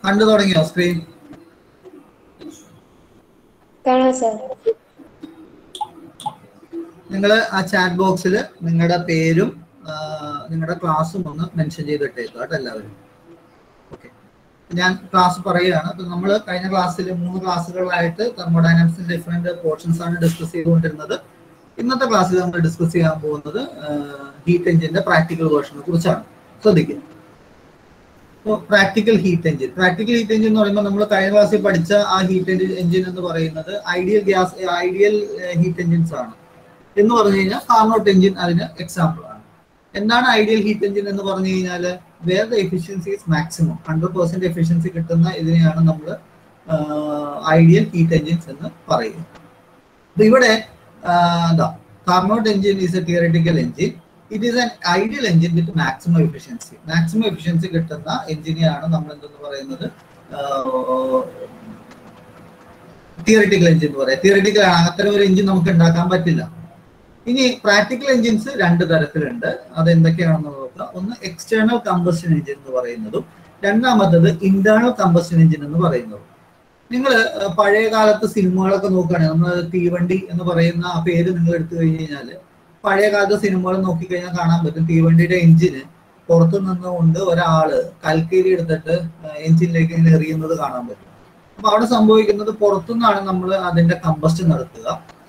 കണ്ടു തുടങ്ങിയോ സ്ക്രീൻ കാണാം സാർ നിങ്ങൾ ആ ചാറ്റ് ബോക്സിൽ നിങ്ങളുടെ പേരും ആ, നിങ്ങളുടെ ക്ലാസ്സും ഒന്ന് മെൻഷൻ ചെയ്തിട്ടേക്കുക കേട്ടോ എല്ലാവരും ഓക്കെ ഞാൻ ക്ലാസ് പറയുകയാണ് അപ്പൊ നമ്മൾ കഴിഞ്ഞ ക്ലാസ്സിൽ മൂന്ന് ക്ലാസ്സുകളായിട്ട് തെർമോഡൈനാമിക്സിന്റെ ഡിഫറെന്റ് പോർഷൻസ് ആണ് ഡിസ്കസ് ചെയ്തുകൊണ്ടിരുന്നത് ഇന്നത്തെ ക്ലാസ്സിൽ നമ്മൾ ഡിസ്കസ് ചെയ്യാൻ പോകുന്നത് ഹീറ്റ് എഞ്ചിന്റെ പ്രാക്ടിക്കൽ വേർഷനെ കുറിച്ചാണ് ശ്രദ്ധിക്കുക അപ്പോൾ practical heat engine practical heat engine എന്ന് പറയുമ്പോൾ നമ്മൾ കഴിഞ്ഞ ക്ലാസ്സിൽ പഠിച്ച ആ ഹീറ്റ് എഞ്ചിൻ എന്ന് പറയുന്നത് ideal gas ideal heat engines ആണ് എന്ന് പറഞ്ഞു കഴിഞ്ഞാൽ കാർനോട്ട് എഞ്ചിൻ അതിന് എക്സാമ്പിൾ ആണ് എന്താണ് ഐഡിയൽ ഹീറ്റ് എഞ്ചിൻ എന്ന് പറഞ്ഞു കഴിഞ്ഞാൽ where the efficiency is maximum hundred percent efficiency കിട്ടുന്ന ഇതിനെയാണ് നമ്മൾ ഐഡിയൽ ഹീറ്റ് എഞ്ചിൻസ് എന്ന് പറയുന്നത് അപ്പൊ ഇവിടെ എന്താ Carnot engine is a theoretical engine it is an ideal engine with maximum efficiency maximum efficiency കിട്ടുന്ന എഞ്ചിനെയാണ് നമ്മൾ എന്തെന്ന് പറയുന്നത് തിയററ്റിക്കൽ എഞ്ചിൻ എന്ന് പറയാം തിയററ്റിക്കൽ ആണ് അത്തരം ഒരു എഞ്ചിൻ നമുക്ക് ഉണ്ടാക്കാൻ പറ്റില്ല ഇനി പ്രാക്ടിക്കൽ എഞ്ചിൻസ് രണ്ട് തരത്തിലുണ്ട് അത് എന്തൊക്കെയാണെന്ന് നോക്കുക ഒന്ന് എക്സ്റ്റേണൽ കമ്പസ്റ്റൻ എഞ്ചിൻ എന്ന് പറയുന്നതും രണ്ടാമത്തത് ഇന്റേണൽ കമ്പസ്റ്റൻ എഞ്ചിൻ എന്ന് പറയുന്നതും നിങ്ങൾ പഴയ കാലത്ത് സിനിമകളൊക്കെ നോക്കുകയാണെങ്കിൽ നമ്മൾ തീവണ്ടി എന്ന് പറയുന്ന ആ പേര് നിങ്ങൾ എടുത്തു കഴിഞ്ഞ് കഴിഞ്ഞാൽ പഴയ കാലത്തെ സിനിമകൾ നോക്കിക്കഴിഞ്ഞാൽ കാണാൻ പറ്റും തീവണ്ടിയുടെ എഞ്ചിന് പുറത്തു നിന്നുകൊണ്ട് ഒരാള് കൽക്കേരി എടുത്തിട്ട് എഞ്ചിനിലേക്ക് ഇങ്ങനെ എറിയുന്നത് കാണാൻ പറ്റും അപ്പൊ അവിടെ സംഭവിക്കുന്നത് പുറത്തുനിന്നാണ് നമ്മൾ അതിന്റെ കമ്പസ്റ്റ് നടത്തുക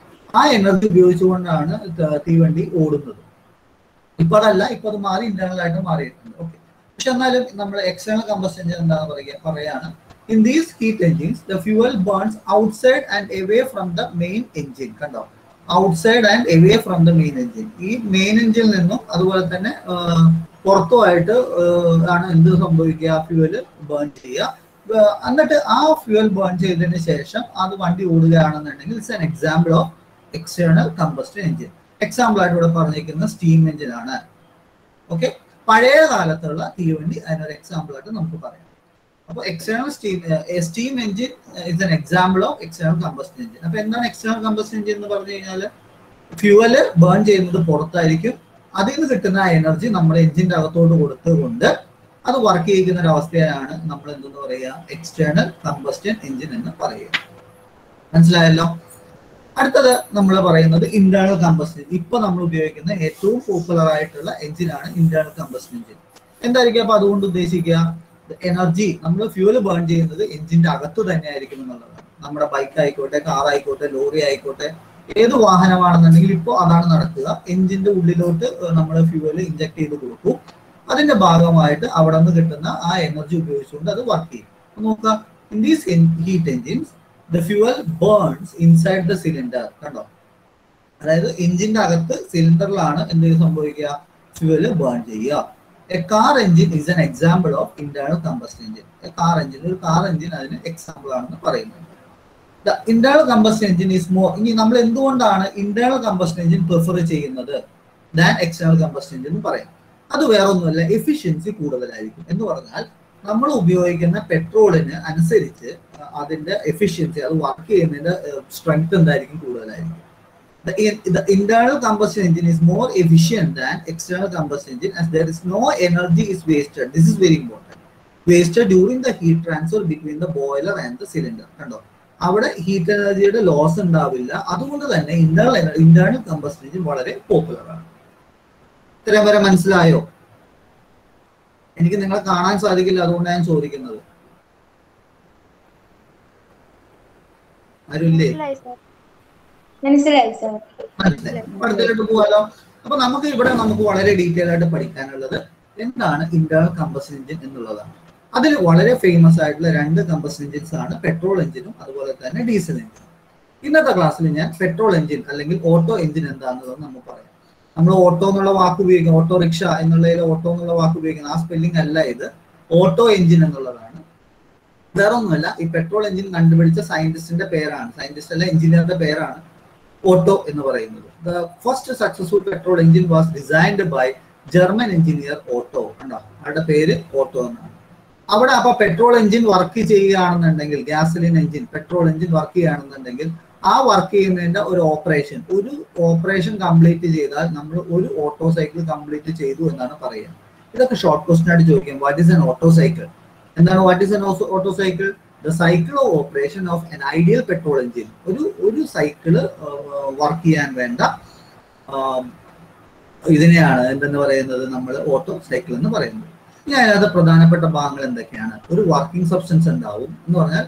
ആ എനർജി ഉപയോഗിച്ചുകൊണ്ടാണ് ത- തീവണ്ടി ഓടുന്നത് ഇപ്പൊ അതല്ല ഇപ്പൊ അത് മാറി ഇന്റേണൽ ആയിട്ട് മാറിയിട്ടുണ്ട് ഓക്കെ പക്ഷെ എന്നാലും നമ്മൾ എക്സ്റ്റേണൽ കമ്പസ്റ്റ് എഞ്ചിൻ എന്താണ് പറയുക പറയാണ് in these heat engines the fuel burns outside and away from the main engine കണ്ടോ outside and away from the main engine ഈ മെയിൻ എഞ്ചിനിൽ നിന്നും അതുപോലെ തന്നെ ആ, പുറത്തുമായിട്ട് ആ, ആണ് എന്ത് സംഭവിക്കുക ഫ്യൂവൽ ബേൺ ചെയ്യുക ആ, എന്നിട്ട് ആ ഫ്യൂവൽ ബേൺ ചെയ്തതിന് ശേഷം അത് വണ്ടി ഓടുകയാണെന്നുണ്ടെങ്കിൽ it's an example of external combustion engine example ആയിട്ട് ഇവിടെ പറഞ്ഞിരിക്കുന്ന സ്റ്റീം എഞ്ചിൻ ആണ് ഓക്കെ പഴയ കാലത്തുള്ള തീവണ്ടി അതിനൊരു എക്സാമ്പിൾ ആയിട്ട് നമുക്ക് പറയാം അപ്പോൾ external steam steam engine is an example of external combustion engine അപ്പൊ എന്താണ് എക്സ്റ്റേണൽ കമ്പസ്റ്റൻ എഞ്ചിൻ എന്ന് പറഞ്ഞു കഴിഞ്ഞാൽ ഫ്യൂവല് ബേൺ ചെയ്യുന്നത് പുറത്തായിരിക്കും അതിൽ നിന്ന് കിട്ടുന്ന എനർജി നമ്മൾ എഞ്ചിന്റെ അകത്തോട്ട് കൊടുത്തുകൊണ്ട് അത് വർക്ക് ചെയ്യിക്കുന്ന ഒരു അവസ്ഥയാണ് നമ്മൾ എന്തെന്ന് പറയുക എക്സ്റ്റേണൽ കമ്പസ്റ്റൻ എഞ്ചിൻ എന്ന് പറയുക മനസ്സിലായല്ലോ അടുത്തത് നമ്മൾ പറയുന്നത് ഇന്റേണൽ കമ്പസ്റ്റൻ ഇപ്പൊ നമ്മൾ ഉപയോഗിക്കുന്ന ഏറ്റവും പോപ്പുലർ ആയിട്ടുള്ള എഞ്ചിനാണ് ഇന്റേണൽ കമ്പസ്റ്റൻ എഞ്ചിൻ എന്തായിരിക്കും അപ്പൊ അതുകൊണ്ട് ഉദ്ദേശിക്കുക എനർജി നമ്മൾ ഫ്യൂവൽ ബേൺ ചെയ്യുന്നത് എഞ്ചിന്റെ അകത്ത് തന്നെ ആയിരിക്കും എന്നുള്ളതാണ് നമ്മുടെ ബൈക്ക് ആയിക്കോട്ടെ കാർ ആയിക്കോട്ടെ ലോറി ആയിക്കോട്ടെ ഏത് വാഹനമാണെന്നുണ്ടെങ്കിൽ ഇപ്പോൾ അതാണ് നടക്കുക എഞ്ചിന്റെ ഉള്ളിലോട്ട് നമ്മൾ ഫ്യൂവൽ ഇഞ്ചക്ട് ചെയ്ത് കൊടുക്കും അതിന്റെ ഭാഗമായിട്ട് അവിടെ നിന്ന് കിട്ടുന്ന ആ എനർജി ഉപയോഗിച്ചുകൊണ്ട് അത് വർക്ക് ചെയ്യും അപ്പൊ നോക്കുക in these heat engines the fuel burns inside the cylinder കണ്ടോ അതായത് എഞ്ചിന്റെ അകത്ത് സിലിണ്ടറിലാണ് എന്ത് സംഭവിക്കുക ഫ്യൂവല് ബേൺ ചെയ്യുക a car engine is an example of internal combustion engine a car engine ഒരു കാർ എഞ്ചിൻ അതിന് എക്സാമ്പിൾ ആണെന്ന് പറയുന്നത് the internal combustion engine is more ഇനി നമ്മൾ എന്തുകൊണ്ടാണ് ഇന്റേണൽ കമ്പസ്റ്റ് എഞ്ചിൻ പ്രിഫർ ചെയ്യുന്നത് ദാൻ എക്സ്റ്റേണൽ കമ്പസ്റ്റ് എഞ്ചിൻ എന്ന് പറയാം അത് വേറൊന്നുമല്ല എഫിഷ്യൻസി കൂടുതലായിരിക്കും എന്ന് പറഞ്ഞാൽ നമ്മൾ ഉപയോഗിക്കുന്ന പെട്രോളിന് അനുസരിച്ച് അഹ് അതിന്റെ എഫിഷ്യൻസി അത് വർക്ക് ചെയ്യുന്നതിന്റെ സ്ട്രെങ്ത് എന്തായിരിക്കും കൂടുതലായിരിക്കും The, in- the internal combustion engine is more efficient than external combustion engine as there is no energy is wasted. This is very important. Wasted during the heat transfer between the boiler and the cylinder. കണ്ടോ അവിടെ heat എനർജിയുടെ loss ഉണ്ടാവില്ല അതുകൊണ്ട് തന്നെ internal internal combustion engine വളരെ popular ആണ് ഇത്രയും വരെ മനസ്സിലായോ എനിക്ക് നിങ്ങളെ കാണാൻ സാധിക്കില്ല അതുകൊണ്ടാണ് ഞാൻ ചോദിക്കുന്നത് ആരുമില്ലേ മനസ്സിലായി സാർ മനസ്സിലായി അടുത്തതിലോട്ട് പോകാലോ അപ്പൊ നമുക്ക് ഇവിടെ നമുക്ക് വളരെ ഡീറ്റെയിൽ ആയിട്ട് പഠിക്കാനുള്ളത് എന്താണ് ഇന്റേണൽ കമ്പസ്റ്റൻ എഞ്ചിൻ എന്നുള്ളതാണ് അതിൽ വളരെ ഫേമസ് ആയിട്ടുള്ള രണ്ട് കമ്പസ്റ്റൻ എഞ്ചിൻസ് ആണ് പെട്രോൾ എഞ്ചിനും അതുപോലെ തന്നെ ഡീസൽ എഞ്ചിനും ഇന്നത്തെ ക്ലാസ്സിൽ ഞാൻ പെട്രോൾ എഞ്ചിൻ അല്ലെങ്കിൽ ഓട്ടോ എഞ്ചിൻ എന്താണെന്നുള്ളത് നമുക്ക് പറയാം നമ്മൾ ഓട്ടോ എന്നുള്ള വാക്ക് ഉപയോഗിക്കും ഓട്ടോ റിക്ഷ എന്നുള്ളതിൽ ഓട്ടോ എന്നുള്ള വാക്ക് ഉപയോഗിക്കുന്നത് ആ സ്പെല്ലിംഗ് അല്ല ഇത് ഓട്ടോ എഞ്ചിൻ എന്നുള്ളതാണ് വേറെ ഒന്നുമല്ല ഈ പെട്രോൾ എഞ്ചിൻ കണ്ടുപിടിച്ച സയന്റിസ്റ്റിന്റെ പേരാണ് സയന്റിസ്റ്റ് അല്ല എഞ്ചിനീയറുടെ പേരാണ് ഓട്ടോ എന്ന് പറയുന്നത് the first successful petrol engine was designed by German engineer Otto കണ്ടോ അവരുടെ പേര് ഓട്ടോ എന്നാണ് അവിടെ അപ്പൊ പെട്രോൾ എഞ്ചിൻ വർക്ക് ചെയ്യുകയാണെന്നുണ്ടെങ്കിൽ gasoline engine petrol engine work ചെയ്യുകയാണെന്നുണ്ടെങ്കിൽ ആ വർക്ക് ചെയ്യുന്നതിന്റെ ഒരു ഓപ്പറേഷൻ ഒരു ഓപ്പറേഷൻ കംപ്ലീറ്റ് ചെയ്താൽ നമ്മൾ ഒരു ഓട്ടോ സൈക്കിൾ കംപ്ലീറ്റ് ചെയ്തു എന്നാണ് പറയുക ഇതൊക്കെ ഷോർട്ട് ക്വസ്റ്റൻ ആയിട്ട് ചോദിക്കാം what is an Otto cycle എന്താണ് what is an Otto cycle the cycle of operation of an ideal petrol engine ഒരു ഒരു സൈക്കിള് വർക്ക് ചെയ്യാൻ വേണ്ട ആം, ഇതിനെയാണ് എന്തെന്ന് പറയുന്നത് നമ്മൾ ഓട്ടോ സൈക്കിൾ എന്ന് പറയുന്നത് ഇനി അതിനകത്ത് പ്രധാനപ്പെട്ട ഭാഗങ്ങൾ എന്തൊക്കെയാണ് ഒരു വർക്കിംഗ് സബ്സ്റ്റൻസ് ഉണ്ടാവും എന്ന് പറഞ്ഞാൽ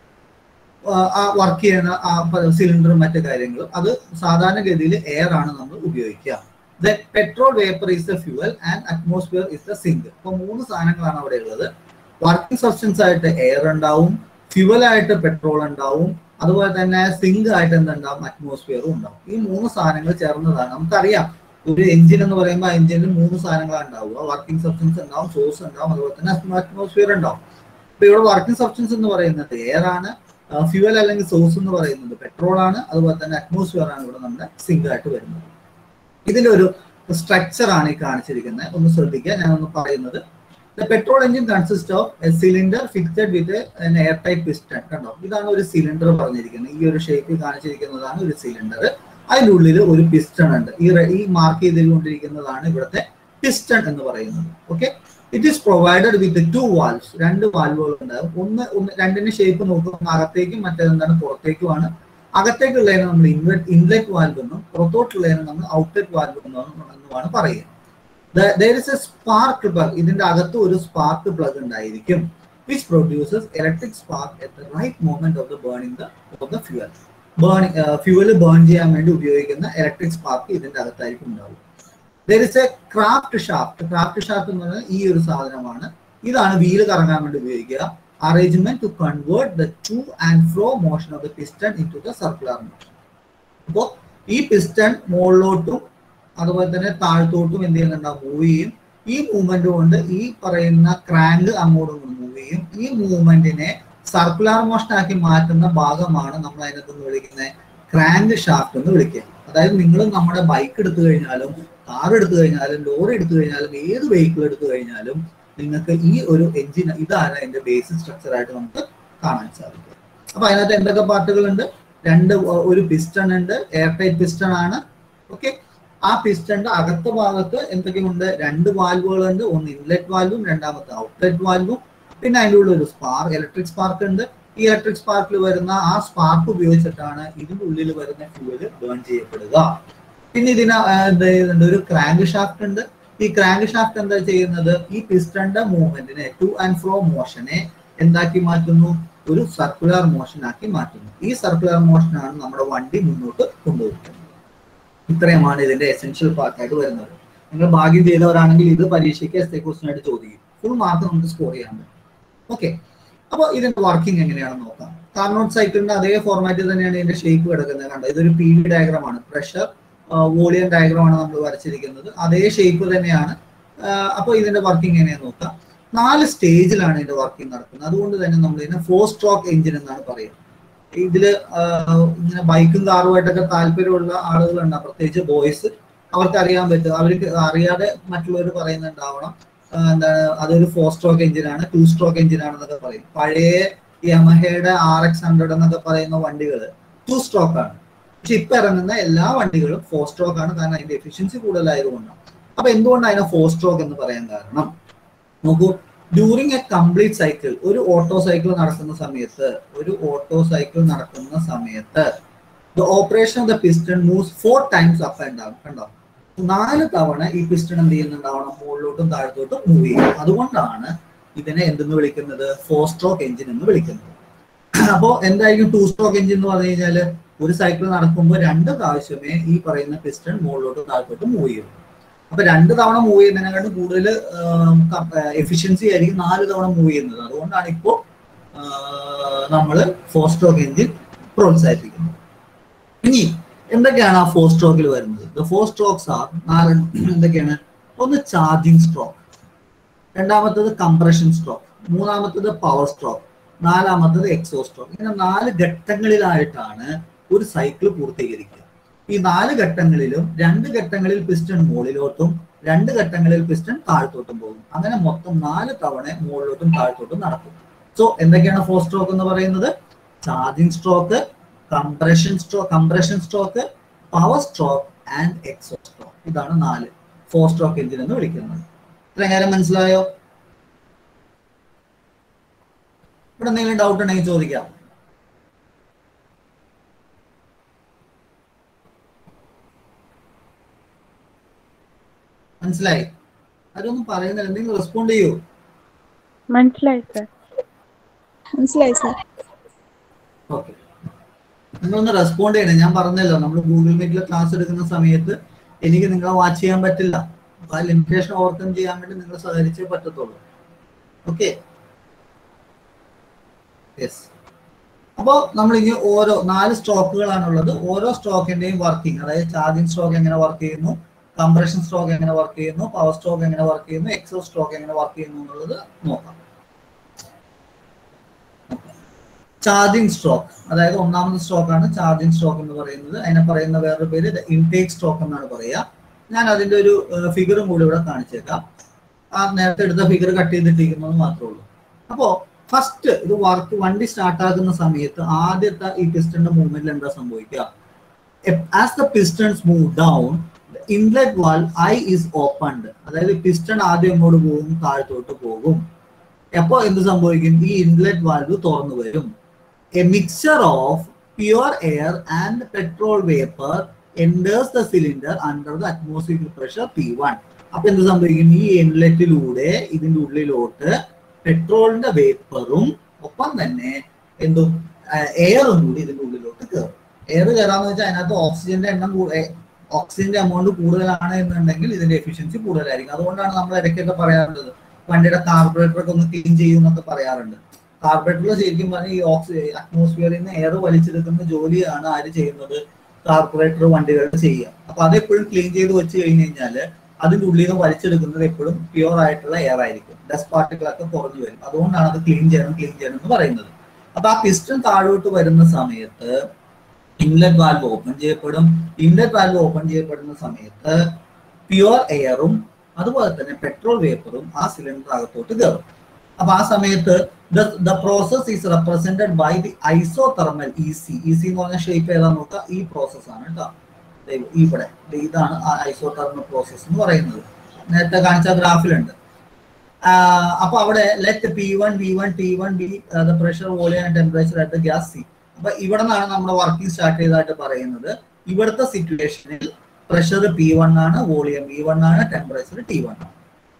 ആ, ആ വർക്ക് ചെയ്യുന്ന ആ സിലിണ്ടറും മറ്റു കാര്യങ്ങളും അത് സാധാരണഗതിയിൽ എയർ ആണ് നമ്മൾ ഉപയോഗിക്കുക petrol vapour is the fuel and atmosphere is the sink അപ്പൊ മൂന്ന് സാധനങ്ങളാണ് അവിടെ ഉള്ളത് വർക്കിംഗ് സബ്സ്റ്റൻസ് ആയിട്ട് എയർ ഉണ്ടാവും ഫ്യൂവൽ ആയിട്ട് പെട്രോൾ ഉണ്ടാവും അതുപോലെ തന്നെ സിങ്ക് ആയിട്ട് എന്തുണ്ടാവും അറ്റ്മോസ്ഫിയറും ഉണ്ടാവും ഈ മൂന്ന് സാധനങ്ങൾ ചേർന്നതാണ് നമുക്കറിയാം ഒരു എഞ്ചിൻ എന്ന് പറയുമ്പോൾ എഞ്ചിനിൽ മൂന്ന് സാധനങ്ങളാണ് ഉണ്ടാവുക വർക്കിംഗ് സബ്സ്റ്റൻസ് ഉണ്ടാവും സോഴ്സ് ഉണ്ടാവും അതുപോലെ തന്നെ അറ്റ്മോസ്ഫിയർ ഉണ്ടാവും അപ്പൊ ഇവിടെ വർക്കിംഗ് സബ്സ്റ്റൻസ് എന്ന് പറയുന്നത് എയർ ആണ് ഫ്യൂവൽ അല്ലെങ്കിൽ സോഴ്സ് എന്ന് പറയുന്നത് പെട്രോൾ ആണ് അതുപോലെ തന്നെ അറ്റ്മോസ്ഫിയർ ആണ് ഇവിടെ നമ്മുടെ സിങ്ക് ആയിട്ട് വരുന്നത് ഇതിന്റെ ഒരു സ്ട്രക്ചർ ആണ് ഈ കാണിച്ചിരിക്കുന്നത് ഒന്ന് ശ്രദ്ധിക്കുക ഞാൻ ഒന്ന് പറയുന്നത് the petrol engine consist of a cylinder fixed with air type piston കണ്ടോ ഇതാണ് ഒരു സിലിണ്ടർ പറഞ്ഞിരിക്കുന്നത് ഈ ഒരു ഷേപ്പിൽ കാണിച്ചിരിക്കുന്നതാണ് ഒരു സിലിണ്ടർ അതിൻ്റെ ഉള്ളിൽ ഒരു പിസ്റ്റൺ ഉണ്ട് ഈ റെ- ഈ മാർക്ക് ചെയ്തുകൊണ്ടിരിക്കുന്നതാണ് ഇവിടുത്തെ പിസ്റ്റൺ എന്ന് പറയുന്നത് okay it is provided with two valves രണ്ട് വാൽവുകൾ ഉണ്ടാകും ഒന്ന് ഒന്ന് രണ്ടിന്റെ ഷേപ്പ് നോക്കുമ്പോൾ അകത്തേക്കും മറ്റേതെന്താണ് പുറത്തേക്കുമാണ് അകത്തേക്കുള്ളതിനെ നമ്മൾ ഇൻവെർട്ട് ഇൻലെറ്റ് വാൽവ് എന്നും പുറത്തോട്ടുള്ളതിനെ നമ്മൾ ഔട്ട്ലെറ്റ് വാൽവ് എന്നും എന്നുമാണ് പറയുക there is a spark plug ഇതിന്റെ അകത്ത് ഒരു സ്പാർക്ക് പ്ലഗ് ഉണ്ടായിരിക്കും which produces electric spark at the right moment of the burning the of the fuel burning fuel burn ചെയ്യാൻ വേണ്ടി ഉപയോഗിക്കുന്ന ഇലക്ട്രിക് സ്പാർക്ക് ഇതിന്റെ അകത്തായിരിക്കും ഉണ്ടാവും there is a craft shaft craft shaft എന്ന് പറയുന്നത് ഈ ഒരു സാധനമാണ് ഇതാണ് വീല് കറങ്ങാൻ വേണ്ടി ഉപയോഗിക്കുക arrangement to convert the to and fro motion of the piston into the circular motion അപ്പോൾ ഈ പിസ്റ്റൺ മുകളിലോട്ടും അതുപോലെ തന്നെ താഴത്തോട്ടും എന്ത് ചെയ്യുന്നുണ്ടാവും മൂവ് ചെയ്യും ഈ മൂവ്മെന്റ് കൊണ്ട് ഈ പറയുന്ന ക്രാങ്ക് അങ്ങോട്ടും ഇങ്ങോട്ടും മൂവ് ചെയ്യും ഈ മൂവ്മെന്റിനെ സർക്കുലർ മോഷൻ ആക്കി മാറ്റുന്ന ഭാഗമാണ് നമ്മൾ അതിനകത്ത് വിളിക്കുന്നത് ക്രാങ്ക് ഷാഫ്റ്റ് എന്ന് വിളിക്കുക അതായത് നിങ്ങൾ നമ്മുടെ ബൈക്ക് എടുത്തു കഴിഞ്ഞാലും കാർ എടുത്തു കഴിഞ്ഞാലും ലോറി എടുത്തു കഴിഞ്ഞാലും ഏത് വെഹിക്കിൾ എടുത്തു കഴിഞ്ഞാലും നിങ്ങൾക്ക് ഈ ഒരു എഞ്ചിൻ ഇതാണ് അതിന്റെ ബേസിക് സ്ട്രക്ചർ ആയിട്ട് നമുക്ക് കാണാൻ സാധിക്കും അപ്പൊ അതിനകത്ത് എന്തൊക്കെ പാർട്ടുകളുണ്ട് രണ്ട് ഒ- ഒരു പിസ്റ്റൺ ഉണ്ട് എയർ ടൈറ്റ് പിസ്റ്റൺ ആണ് ഓക്കെ ആ പിസ്റ്റന്റെ അകത്ത ഭാഗത്ത് എന്തൊക്കെയുണ്ട് രണ്ട് വാൽവുകളുണ്ട് ഒന്ന് ഇൻലെറ്റ് വാൽവും രണ്ടാമത്തെ ഔട്ട്ലെറ്റ് വാൽവും പിന്നെ അതിൻ്റെ ഉള്ളിൽ ഒരു സ്പാർക്ക് ഇലക്ട്രിക് സ്പാർക്ക് ഉണ്ട് ഈ ഇലക്ട്രിക് സ്പാർക്കിൽ വരുന്ന ആ സ്പാർക്ക് ഉപയോഗിച്ചിട്ടാണ് ഇതിന്റെ ഉള്ളിൽ വരുന്ന ഫ്യൂവൽ ബേൺ ചെയ്യപ്പെടുക പിന്നെ ഇതിന് ആ, എന്ത് ചെയ്യുന്നുണ്ട് ഒരു ക്രാങ്ക് ഷാഫ്റ്റ് ഉണ്ട് ഈ ക്രാങ്ക് ഷാഫ്റ്റ് എന്താ ചെയ്യുന്നത് ഈ പിസ്റ്റന്റെ മൂവ്മെന്റിനെ ടു ആൻഡ് ഫ്രോ മോഷനെ എന്താക്കി മാറ്റുന്നു ഒരു സർക്കുലർ മോഷൻ ആക്കി മാറ്റുന്നു ഈ സർക്കുലർ മോഷനാണ് നമ്മുടെ വണ്ടി മുന്നോട്ട് കൊണ്ടുപോകുന്നത് ഇത്രയുമാണ് ഇതിന്റെ എസെൻഷ്യൽ പാർട്ടായിട്ട് വരുന്നത് നിങ്ങൾ ഭാഗ്യം ചെയ്തവരാണെങ്കിൽ ഇത് പരീക്ഷയ്ക്ക് എസ് എ ക്വസ്റ്റൻ ആയിട്ട് ചോദിക്കും ഫുൾ മാർക്ക് നമുക്ക് സ്കോർ ചെയ്യാൻ പറ്റും ഓക്കെ അപ്പോൾ ഇതിന്റെ വർക്കിംഗ് എങ്ങനെയാണെന്ന് നോക്കാം കാർണോട്ട് സൈക്കിളിന്റെ അതേ ഫോർമാറ്റിൽ തന്നെയാണ് ഇതിന്റെ ഷേപ്പ് കിടക്കുന്നത് കണ്ടത് ഇതൊരു പി വി ഡയഗ്രാം ആണ് പ്രഷർ വോളിയം ഡയഗ്രാം ആണ് നമ്മൾ വരച്ചിരിക്കുന്നത് അതേ ഷേപ്പ് തന്നെയാണ് അപ്പോൾ ഇതിന്റെ വർക്കിംഗ് എങ്ങനെയാന്ന് നോക്കാം നാല് സ്റ്റേജിലാണ് ഇതിന്റെ വർക്കിംഗ് നടക്കുന്നത് അതുകൊണ്ട് തന്നെ നമ്മൾ ഇതിനെ ഫോർ സ്ട്രോക്ക് എഞ്ചിൻ എന്നാണ് പറയുന്നത് ഇതില് ആ, ഇങ്ങനെ ബൈക്കും കാറുമായിട്ടൊക്കെ താല്പര്യമുള്ള ആളുകളുണ്ടാവും പ്രത്യേകിച്ച് ബോയ്സ് അവർക്ക് അറിയാൻ പറ്റും അവർക്ക് അറിയാതെ മറ്റുള്ളവർ പറയുന്നുണ്ടാവണം ആ, എന്താണ് അതൊരു ഫോർ സ്ട്രോക്ക് എഞ്ചിനാണ് ടു സ്ട്രോക്ക് എഞ്ചിൻ ആണെന്നൊക്കെ പറയും പഴയ യമഹയുടെ ആർ എക്സ് ഹൺഡ്രഡ് എന്നൊക്കെ പറയുന്ന വണ്ടികൾ ടു സ്ട്രോക്ക് ആണ് പക്ഷെ ഇപ്പൊ ഇറങ്ങുന്ന എല്ലാ വണ്ടികളും ഫോർ സ്ട്രോക്ക് ആണ് കാരണം അതിന്റെ എഫിഷ്യൻസി കൂടുതലായതുകൊണ്ടാണ് അപ്പൊ എന്തുകൊണ്ടാണ് അതിനെ ഫോർ സ്ട്രോക്ക് എന്ന് പറയാൻ കാരണം നോക്കൂ ഡ്യൂറിങ് എ കംപ്ലീറ്റ് സൈക്കിൾ ഒരു ഓട്ടോ സൈക്കിൾ നടക്കുന്ന സമയത്ത് ഒരു ഓട്ടോ സൈക്കിൾ നടക്കുന്ന സമയത്ത് the operation of the piston moves four times up and down കണ്ടോ നാല് തവണ ഈ പിസ്റ്റൺ എന്ത് ചെയ്യുന്നുണ്ടാവണം മുകളിലോട്ടും താഴത്തോട്ടും മൂവ് ചെയ്യും അതുകൊണ്ടാണ് ഇതിനെ എന്തെന്ന് വിളിക്കുന്നത് ഫോർ സ്ട്രോക്ക് എഞ്ചിൻ എന്ന് വിളിക്കുന്നത് അപ്പോൾ എന്തായിരിക്കും ടു സ്ട്രോക്ക് എഞ്ചിൻ എന്ന് പറഞ്ഞു കഴിഞ്ഞാൽ ഒരു സൈക്കിൾ നടക്കുമ്പോൾ രണ്ട് പ്രാവശ്യമേ ഈ പറയുന്ന പിസ്റ്റൺ മുകളിലോട്ടും താഴത്തോട്ടും മൂവ് ചെയ്യും അപ്പൊ രണ്ട് തവണ മൂവ് ചെയ്യുന്നതിനെക്കാട്ടും കൂടുതൽ എഫിഷ്യൻസി ആയിരിക്കും നാല് തവണ മൂവ് ചെയ്യുന്നത് അതുകൊണ്ടാണ് ഇപ്പോൾ നമ്മൾ ഫോർ സ്ട്രോക്ക് എഞ്ചിൻ പ്രോത്സാഹിപ്പിക്കുന്നത് ഇനി എന്തൊക്കെയാണ് ആ ഫോർ സ്ട്രോക്കിൽ വരുന്നത് ദ ഫോർ സ്ട്രോക്സ് ആർ നാല് എന്തൊക്കെയാണ് ഒന്ന് ചാർജിങ് സ്ട്രോക്ക് രണ്ടാമത്തത് കംപ്രഷൻ സ്ട്രോക്ക് മൂന്നാമത്തത് പവർ സ്ട്രോക്ക് നാലാമത്തത് എക്സോ സ്ട്രോക്ക് ഇങ്ങനെ നാല് ഘട്ടങ്ങളിലായിട്ടാണ് ഒരു സൈക്കിൾ പൂർത്തീകരിക്കുക ഈ നാല് ഘട്ടങ്ങളിലും രണ്ട് ഘട്ടങ്ങളിൽ പിസ്റ്റൺ മുകളിലോട്ടും രണ്ട് ഘട്ടങ്ങളിൽ പിസ്റ്റൺ താഴ്ത്തോട്ടും പോകും അങ്ങനെ മൊത്തം നാല് തവണ മുകളിലോട്ടും താഴ്ത്തോട്ടും നടക്കും സോ എന്തൊക്കെയാണ് ഫോർ സ്ട്രോക്ക് എന്ന് പറയുന്നത് charging stroke compression stroke compression stroke power stroke and exhaust stroke ഇതാണ് നാല് ഫോർ സ്ട്രോക്ക് എഞ്ചിൻ എന്ന് വിളിക്കുന്നത് ഇത്രയും കാര്യം മനസ്സിലായോ ഇവിടെ എന്തെങ്കിലും ഡൗട്ട് ഉണ്ടെങ്കിൽ ചോദിക്കാം മനസ്സിലായി അതൊന്നും പറയുന്നില്ല എന്തെങ്കിലും റെസ്പോണ്ട് ചെയ്യൂ മനസ്സിലായി സർ മനസ്സിലായി സാർ ഓക്കെ നിങ്ങളൊന്ന് റെസ്പോണ്ട് ചെയ്യണേ ഞാൻ പറഞ്ഞല്ലോ നമ്മൾ ഗൂഗിൾ മീറ്റിൽ ക്ലാസ് എടുക്കുന്ന സമയത്ത് എനിക്ക് നിങ്ങളെ വാച്ച് ചെയ്യാൻ പറ്റില്ല അപ്പൊ ആ ലിമിറ്റേഷൻ ഓവർകം ചെയ്യാൻ വേണ്ടി നിങ്ങൾ സഹകരിച്ചേ പറ്റത്തുള്ളൂ ഓക്കെ യെസ് അപ്പോൾ നമ്മൾ ഇനി ഓരോ നാല് സ്റ്റോക്കുകളാണുള്ളത് ഓരോ സ്റ്റോക്കിന്റെയും വർക്കിംഗ് അതായത് ചാർജിങ് സ്റ്റോക്ക് എങ്ങനെ വർക്ക് ചെയ്യുന്നു കംപ്രഷൻ സ്റ്റോക്ക് എങ്ങനെ വർക്ക് ചെയ്യുന്നു പവർ സ്റ്റോക്ക് എങ്ങനെ വർക്ക് ചെയ്യുന്നു എക്സോ സ്റ്റോക്ക് എങ്ങനെ വർക്ക് ചെയ്യുന്നു എന്നുള്ളത് നോക്കാം ചാർജിങ് സ്റ്റോക്ക് അതായത് ഒന്നാമത്തെ സ്റ്റോക്കാണ് ചാർജിങ് സ്റ്റോക്ക് എന്ന് പറയുന്നത് അതിനെ പറയുന്ന വേറൊരു പേര് ഇൻടേക്ക് സ്റ്റോക്ക് എന്നാണ് പറയുക ഞാൻ അതിന്റെ ഒരു ഫിഗറും കൂടി ഇവിടെ കാണിച്ചേക്കാം ആ നേരത്തെ എടുത്ത ഫിഗർ കട്ട് ചെയ്തിട്ടിരിക്കുന്നത് മാത്രമേ ഉള്ളൂ അപ്പോ ഫസ്റ്റ് ഇത് വർക്ക് വണ്ടി സ്റ്റാർട്ട് ആകുന്ന സമയത്ത് ആദ്യത്തെ ഈ പിസ്റ്റന്റെ മൂവ്മെന്റിൽ എന്താ സംഭവിക്കുക as the pistons move down inlet valve I is opened അതായത് പിസ്റ്റൺ ആദ്യം എങ്ങോട്ട് പോകും താഴത്തോട്ട് പോകും അപ്പോ എന്ത് സംഭവിക്കും ഈ ഇൻലെറ്റ് വാൽവ് തുറന്നു വരും a mixture of pure air and petrol vapour enters the cylinder under the atmosphere pressure P one അപ്പൊ എന്ത് സംഭവിക്കും ഈ ഇൻലെറ്റിലൂടെ ഇതിന്റെ ഉള്ളിലോട്ട് പെട്രോളിന്റെ വേപ്പറും ഒപ്പം തന്നെ എന്തും എയറും കൂടി ഇതിന്റെ ഉള്ളിലോട്ട് കയറും എയർ കയറാന്ന് വെച്ചാൽ അതിനകത്ത് ഓക്സിജന്റെ എണ്ണം ഓക്സിജന്റെ എമൗണ്ട് കൂടുതലാണ് എന്നുണ്ടെങ്കിൽ ഇതിന്റെ എഫിഷ്യൻസി കൂടുതലായിരിക്കും അതുകൊണ്ടാണ് നമ്മൾ ഇടയ്ക്കൊക്കെ പറയാറുള്ളത് വണ്ടിയുടെ കാർബറേറ്റർ ഒക്കെ ഒന്ന് ക്ലീൻ ചെയ്യും എന്നൊക്കെ പറയാറുണ്ട് കാർബറേറ്ററിൽ ശരിക്കും പറഞ്ഞാൽ ഈ ഓക്സി അറ്റ്മോസ്ഫിയറിൽ നിന്ന് എയർ വലിച്ചെടുക്കുന്ന ജോലിയാണ് ആര് ചെയ്യുന്നത് കാർബറേറ്റർ വണ്ടികൾ ചെയ്യുക അപ്പൊ അതെപ്പോഴും ക്ലീൻ ചെയ്ത് വെച്ച് കഴിഞ്ഞ് കഴിഞ്ഞാല് അതിന്റെ ഉള്ളിൽ നിന്ന് വലിച്ചെടുക്കുന്നത് എപ്പോഴും പ്യുവർ ആയിട്ടുള്ള എയർ ആയിരിക്കും ഡസ്റ്റ് പാർട്ടിക്കിളൊക്കെ കുറഞ്ഞു വരും അതുകൊണ്ടാണ് അത് ക്ലീൻ ചെയ്യണം ക്ലീൻ ചെയ്യണം എന്ന് പറയുന്നത് അപ്പൊ ആ പിസ്റ്റൺ താഴോട്ട് വരുന്ന സമയത്ത് ഇൻലെറ്റ് വാൽവ് ഓപ്പൺ ചെയ്യപ്പെടും ഇൻലെറ്റ് വാൽവ് ഓപ്പൺ ചെയ്യപ്പെടുന്ന സമയത്ത് പ്യുവർ എയറും അതുപോലെ തന്നെ പെട്രോൾ വേപ്പറും ആ സിലിണ്ടർ അകത്തോട്ട് കയറും അപ്പൊ ആ സമയത്ത് the process is represented by the isothermal E C E C എന്ന് പറഞ്ഞ ഷേപ്പ് ഏതാ നോക്കുക ഈ പ്രോസസ് ആണ് കേട്ടോ ദേ ഇവിടെ ദേ ഇതാണ് ആ ഐസോതെർമൽ പ്രോസസ് എന്ന് പറയുന്നത് നേരത്തെ കാണിച്ച ഗ്രാഫിലുണ്ട് അപ്പൊ അവിടെ let P one V one T one be the pressure volume and temperature at gas C അപ്പൊ ഇവിടെ നിന്നാണ് നമ്മുടെ വർക്കിംഗ് സ്റ്റാർട്ട് ചെയ്തതായിട്ട് പറയുന്നത് ഇവിടുത്തെ സിറ്റുവേഷനിൽ പ്രഷർ പി വൺ ആണ് വോളിയം വി വൺ ആണ് ടെമ്പറേച്ചർ ടി വൺ ആണ്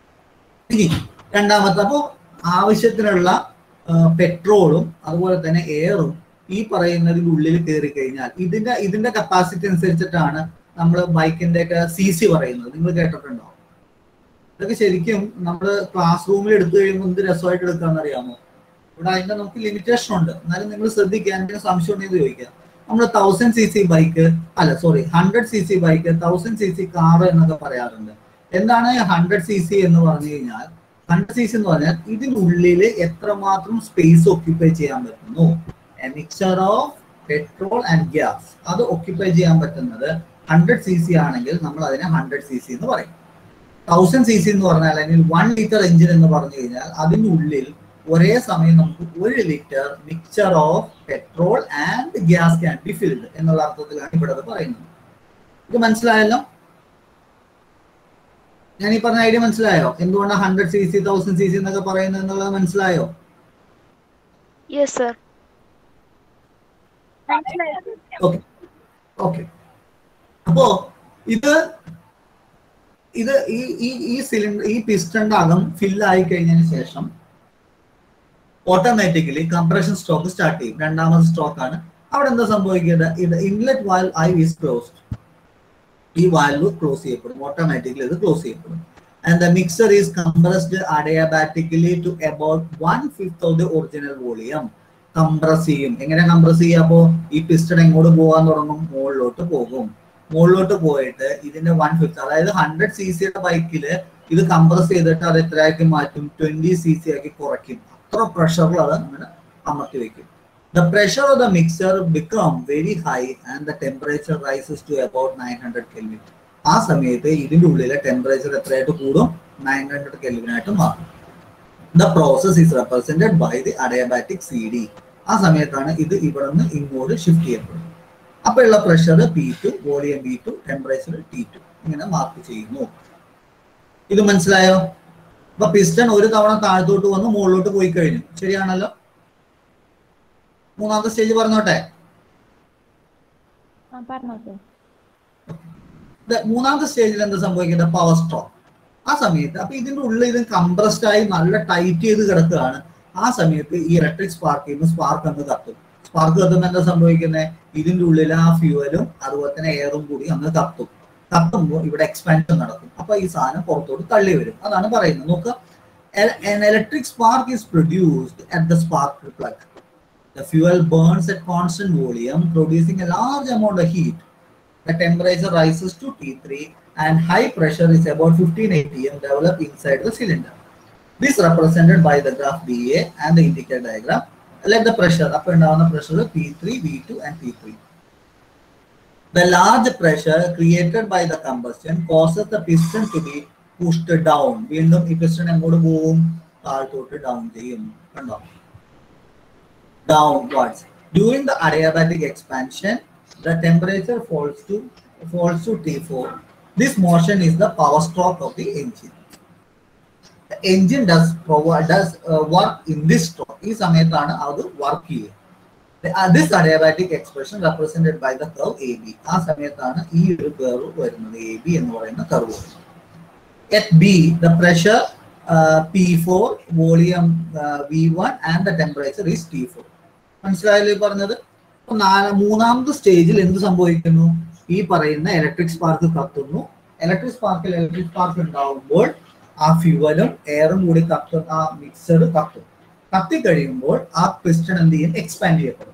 ഇനി രണ്ടാമത്തെ അപ്പോൾ ആവശ്യത്തിനുള്ള പെട്രോളും അതുപോലെ തന്നെ എയറും ഈ പറയുന്നതിന്റെ ഉള്ളിൽ കയറി കഴിഞ്ഞാൽ ഇതിന്റെ ഇതിന്റെ കപ്പാസിറ്റി അനുസരിച്ചിട്ടാണ് നമ്മൾ ബൈക്കിന്റെ ഒക്കെ സി സി പറയുന്നത് നിങ്ങൾ കേട്ടിട്ടുണ്ടോ ഇതൊക്കെ ശരിക്കും നമ്മൾ ക്ലാസ് റൂമിൽ എടുത്തു കഴിയുമ്പോൾ എന്ത് രസമായിട്ട് എടുക്കാന്ന് അറിയാമോ ഇവിടെ അതിന്റെ നമുക്ക് ലിമിറ്റേഷൻ ഉണ്ട് എന്നാലും നിങ്ങൾ ശ്രദ്ധിക്കുക എന്തെങ്കിലും സംശയം ഉണ്ടെങ്കിൽ ചോദിക്കുക നമ്മൾ തൗസൻഡ് സി സി ബൈക്ക് അല്ല sorry hundred C C bike thousand C C car എന്നൊക്കെ പറയാറുണ്ട് എന്താണ് ഹൺഡ്രഡ് സി സി എന്ന് പറഞ്ഞു കഴിഞ്ഞാൽ ഹൺഡ്രഡ് സി സി എന്ന് പറഞ്ഞാൽ ഇതിനുള്ളിൽ എത്രമാത്രം സ്പേസ് ഒക്യുപ്പൈ ചെയ്യാൻ പറ്റുന്നു mixture of petrol and gas അത് ഒക്യുപ്പൈ ചെയ്യാൻ പറ്റുന്നത് ഹൺഡ്രഡ് സി സി ആണെങ്കിൽ നമ്മൾ അതിനെ ഹൺഡ്രഡ് സി സി എന്ന് പറയും തൗസൻഡ് സി സി എന്ന് പറഞ്ഞാൽ അല്ലെങ്കിൽ വൺ ലിറ്റർ എഞ്ചിൻ എന്ന് പറഞ്ഞു കഴിഞ്ഞാൽ അതിനുള്ളിൽ ഒരേ സമയം നമുക്ക് ഒരു litre mixture of petrol and gas can be filled എന്നുള്ള അർത്ഥത്തിലാണ് ഇവിടെ അത് പറയുന്നത് ഇത് മനസ്സിലായല്ലോ ഞാൻ ഈ പറഞ്ഞ ഐഡിയ മനസ്സിലായോ എന്തുകൊണ്ടാണ് hundred C C thousand C C എന്നൊക്കെ പറയുന്നത് എന്നുള്ളത് മനസ്സിലായോ യെസ് സർ ഓക്കെ ഓക്കെ അപ്പോ ഇത് ഇത് ഈ ഈ ഈ സിലിണ്ടർ ഈ പിസ്റ്റന്റെ അകം ഫിൽ ആയി കഴിഞ്ഞതിന് ശേഷം ഓട്ടോമാറ്റിക്കലി കംപ്രഷൻ സ്റ്റോക്ക് സ്റ്റാർട്ട് ചെയ്യും രണ്ടാമത്തെ സ്റ്റോക്ക് ആണ് അവിടെ എന്താ സംഭവിക്കുന്നത് ഇത് inlet valve I is closed ഈ വാൽവ് ക്ലോസ് ചെയ്യപ്പെടും ഓട്ടോമാറ്റിക്കലി ഇത് ക്ലോസ് ചെയ്യപ്പെടും and the mixture is compressed adiabatically to about one fifth of the original volume compress ചെയ്യും എങ്ങനെ കംപ്രസ് ചെയ്യുക അപ്പോ ഈ പിസ്റ്റൺ എങ്ങോട്ട് പോകാൻ തുടങ്ങും മുകളിലോട്ട് പോകും മുകളിലോട്ട് പോയിട്ട് ഇതിന്റെ വൺ ഫിഫ്ത്ത് അതായത് ഹൺഡ്രഡ് സി സിയുടെ ബൈക്കില് ഇത് കംപ്രസ് ചെയ്തിട്ട് അത് എത്രയാക്കി മാറ്റും ട്വന്റി സി സി ആക്കി കുറയ്ക്കും അത്ര പ്രഷറിൽ അത് അങ്ങനെ അമർത്തി വെക്കും the pressure of the mixture become very high and the temperature rises to about nine hundred kelvin ആ സമയത്ത് ഇതിന്റെ ഉള്ളിലെ ടെമ്പറേച്ചർ എത്രയായിട്ട് കൂടും നയൻ ഹൺഡ്രഡ് കെൽവിനായിട്ട് മാറും the process is represented by the adiabatic C D ആ സമയത്താണ് ഇത് ഇവിടെ നിന്ന് ഇങ്ങോട്ട് ഷിഫ്റ്റ് ചെയ്യപ്പെടുന്നത് അപ്പൊ ഉള്ള pressure P two volume V two temperature T two ഇങ്ങനെ മാർക്ക് ചെയ്യുന്നു ഇത് മനസ്സിലായോ അപ്പൊ പിസ്റ്റൺ ഒരു തവണ താഴത്തോട്ട് വന്ന് മുകളിലോട്ട് പോയി കഴിഞ്ഞു ശരിയാണല്ലോ മൂന്നാമത്തെ സ്റ്റേജ് പറഞ്ഞോട്ടെ ആ പറഞ്ഞോ സർ ഇത് മൂന്നാമത്തെ സ്റ്റേജിൽ എന്താ സംഭവിക്കുന്നത് പവർ സ്ട്രോക്ക് ആ സമയത്ത് അപ്പൊ ഇതിന്റെ ഉള്ളിൽ ഇത് കംപ്രസ്ഡ് ആയി നല്ല ടൈറ്റ് ചെയ്ത് കിടക്കുകയാണ് ആ സമയത്ത് ഈ ഇലക്ട്രിക് സ്പാർക്ക് നിന്ന് സ്പാർക്ക് അങ്ങ് കത്തും സ്പാർക്ക് കത്തുമ്പോൾ എന്താ സംഭവിക്കുന്നത് ഇതിന്റെ ഉള്ളിൽ ആ ഫ്യൂവലും അതുപോലെ തന്നെ എയറും കൂടി അങ്ങ് കത്തും കത്തുമ്പോൾ ഇവിടെ എക്സ്പാൻഷൻ നടക്കും അപ്പൊ ഈ സാധനം പുറത്തോട്ട് തള്ളി വരും അതാണ് പറയുന്നത് നോക്കുക an electric spark is produced at the spark plug. The fuel burns at constant volume, producing a large amount of heat. The temperature rises to T3 and high pressure is about 15 atm developed inside the cylinder. This represented by the graph DA and the indicator diagram. Let the pressure up and down the pressure P3, V2 and P3. The large pressure created by the combustion causes the piston to be pushed down. വീണ്ടും ഈ piston എങ്ങോട്ട് പോവും താഴത്തോട്ട് down ചെയ്യും കണ്ടോ downwards. During the adiabatic expansion, the temperature falls to falls to T4. This motion is the power stroke of the engine. The engine does provide does uh, work in this stroke. ഈ സമയത്താണ് അത് work ചെയ്യുക The- uh, this adiabatic expression represented by the curve AB. ആ സമയത്താണ് ഈ ഒരു curve വരുന്നത് A B എന്ന് പറയുന്ന കർവ് വരുന്നത് At B, the pressure uh, P4, volume uh, V1 and the temperature is T4. മനസ്സിലായല്ലോ ഈ പറഞ്ഞത് അപ്പൊ നാല് മൂന്നാമത്തെ സ്റ്റേജിൽ എന്ത് സംഭവിക്കുന്നു ഈ പറയുന്ന ഇലക്ട്രിക് സ്പാർക്ക് കത്തുന്നു ഇലക്ട്രിക് സ്പാർക്കിൽ ഇലക്ട്രിക് സ്പാർക്ക് ഉണ്ടാവുമ്പോൾ ആ ഫ്യൂവലും എയറും കൂടി കത്തും ആ മിക്സർ കത്തും കത്തി കഴിയുമ്പോൾ ആ പിസ്റ്റൺ എന്ത് ചെയ്യും എക്സ്പാൻഡ് ചെയ്യപ്പെടും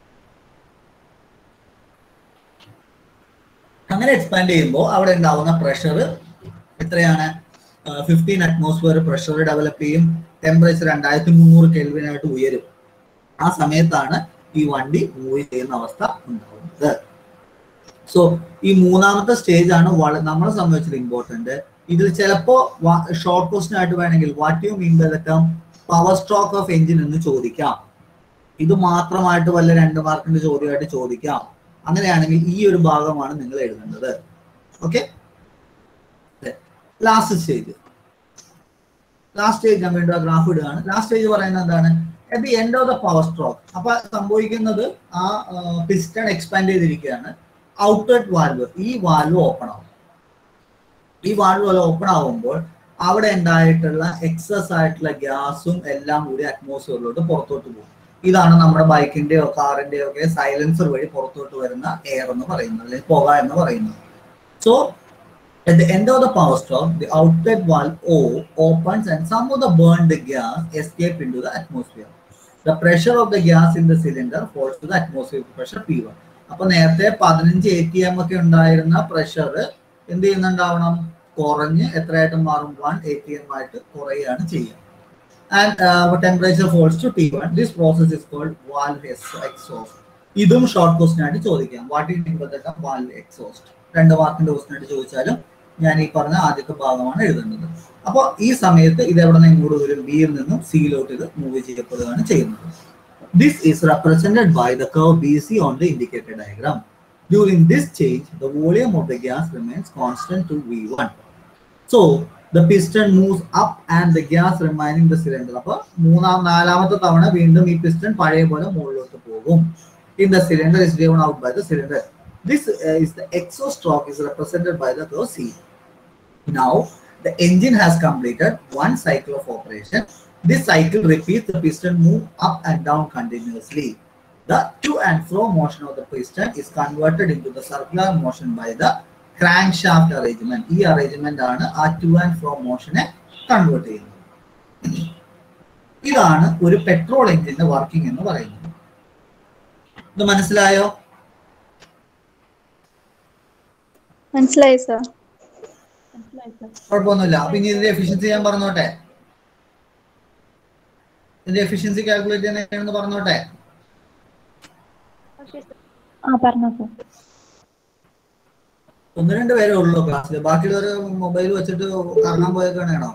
അങ്ങനെ എക്സ്പാൻഡ് ചെയ്യുമ്പോൾ അവിടെ ഉണ്ടാവുന്ന പ്രഷർ എത്രയാണ് ഫിഫ്റ്റീൻ അറ്റ്മോസ്ഫിയർ പ്രഷർ ഡെവലപ്പ് ചെയ്യും ടെമ്പറേച്ചർ രണ്ടായിരത്തി മുന്നൂറ് കെൽവിനായിട്ട് ഉയരും ആ സമയത്താണ് ഈ വണ്ടി മൂവ് ചെയ്യുന്ന അവസ്ഥ ഉണ്ടാവുന്നത് സോ ഈ മൂന്നാമത്തെ സ്റ്റേജ് ആണ് വള നമ്മളെ സംബന്ധിച്ചത് ഇമ്പോർട്ടന്റ് ഇതിൽ ചിലപ്പോ ഷോർട്ട് ക്വസ്റ്റൻ ആയിട്ട് വേണമെങ്കിൽ what you mean by the term power stroke of engine എന്ന് ചോദിക്കാം ഇത് മാത്രമായിട്ട് വല്ല രണ്ട് മാർക്കിന്റെ ചോദ്യമായിട്ട് ചോദിക്കാം അങ്ങനെയാണെങ്കിൽ ഈ ഒരു ഭാഗമാണ് നിങ്ങൾ എഴുതേണ്ടത് okay last stage last stage ഞാൻ വീണ്ടും ഗ്രാഫ് ഇടുകയാണ് ലാസ്റ്റ് സ്റ്റേജ് പറയുന്നത് എന്താണ് at the end of the power stroke അപ്പൊ സംഭവിക്കുന്നത് ആ പിസ്റ്റൺ എക്സ്പാൻഡ് ചെയ്തിരിക്കുകയാണ് ഔട്ട്ലെറ്റ് വാൽവ് ഈ വാൽവ് ഓപ്പൺ ആവും ഈ വാൽവ് പോലെ ഓപ്പൺ ആവുമ്പോൾ അവിടെ ഉണ്ടായിട്ടുള്ള എക്സസ് ആയിട്ടുള്ള ഗ്യാസും എല്ലാം കൂടി അറ്റ്മോസ്ഫിയറിലോട്ട് പുറത്തോട്ട് പോകും ഇതാണ് നമ്മുടെ ബൈക്കിന്റെയോ കാറിന്റെയോ ഒക്കെ സൈലൻസർ വഴി പുറത്തോട്ട് വരുന്ന എയർ എന്ന് പറയുന്നത് അല്ലെങ്കിൽ പുക എന്ന് പറയുന്നത് so At the end of the power stroke, the outlet valve O opens and some of the burned gas escape into the atmosphere. The pressure of the gas in the cylinder falls to the atmospheric pressure P1. അപ്പൊ നേരത്തെ പതിനഞ്ച് A T M ഒക്കെ ഉണ്ടായിരുന്ന pressure എന്ത് ചെയ്യുന്നുണ്ടാവണം കുറഞ്ഞ് എത്രയായിട്ട് മാറും one A T M ആയിട്ട് കുറയുകയാണ് ചെയ്യുക and temperature falls to T one this process is called valve exhaust ഇതും ഷോർട്ട് ക്വസ്റ്റൻ ആയിട്ട് ചോദിക്കാം what is mean by the valve exhaust രണ്ട് മാർക്കിന്റെ ക്വസ്റ്റൻ ആയിട്ട് ചോദിച്ചാലും ഞാൻ ഈ പറഞ്ഞ ആദ്യത്തെ ഭാഗമാണ് എഴുതേണ്ടത് അപ്പോൾ ഈ സമയത്ത് ഇത് എവിടെ നിന്ന് ഇങ്ങോട്ട് വരും ബിയിൽ നിന്നും സിയിലോട്ട് ഇത് മൂവ് ചെയ്യപ്പെടുകയാണ് ചെയ്യുന്നത് this is represented by the curve B C on the indicated diagram during this change the volume of the gas remains constant to V one so the piston moves up and the gas remaining the cylinder അപ്പൊ മൂന്നാം നാലാമത്തെ തവണ വീണ്ടും ഈ piston പഴയ പോലെ മുകളിലോട്ട് പോകും in the cylinder is driven out by the cylinder. This uh, is the exhaust stroke is represented by the curve C. Now, the engine has completed one cycle of operation. This cycle repeats the piston move up and down continuously. The to and fro motion of the piston is converted into the circular motion by the crankshaft arrangement. ഈ arrangement ആണ് ആ to and fro മോഷനെ convert ചെയ്യുന്നത് ഇതാണ് ഒരു petrol എഞ്ചിന്റെ working എന്ന് പറയുന്നത് ഇത് മനസ്സിലായോ മനസ്സിലായി സർ മനസ്സിലായി സർ കുഴപ്പമൊന്നുമില്ല അപ്പൊ ഇനി ഇതിന്റെ എഫിഷ്യൻസി ഞാൻ പറഞ്ഞോട്ടെ ഇതിന്റെ എഫിഷ്യൻസി കാൽക്കുലേറ്റ് ചെയ്യുന്നതെന്ന് പറഞ്ഞോട്ടെ ഓക്കെ സർ ആ പറഞ്ഞോ സർ ഒന്ന് രണ്ട് പേരേ ഉള്ളൂ ക്ലാസ്സിൽ ബാക്കിയുള്ളവർ മൊബൈൽ വെച്ചിട്ട് കറങ്ങാൻ പോയേക്കാണോ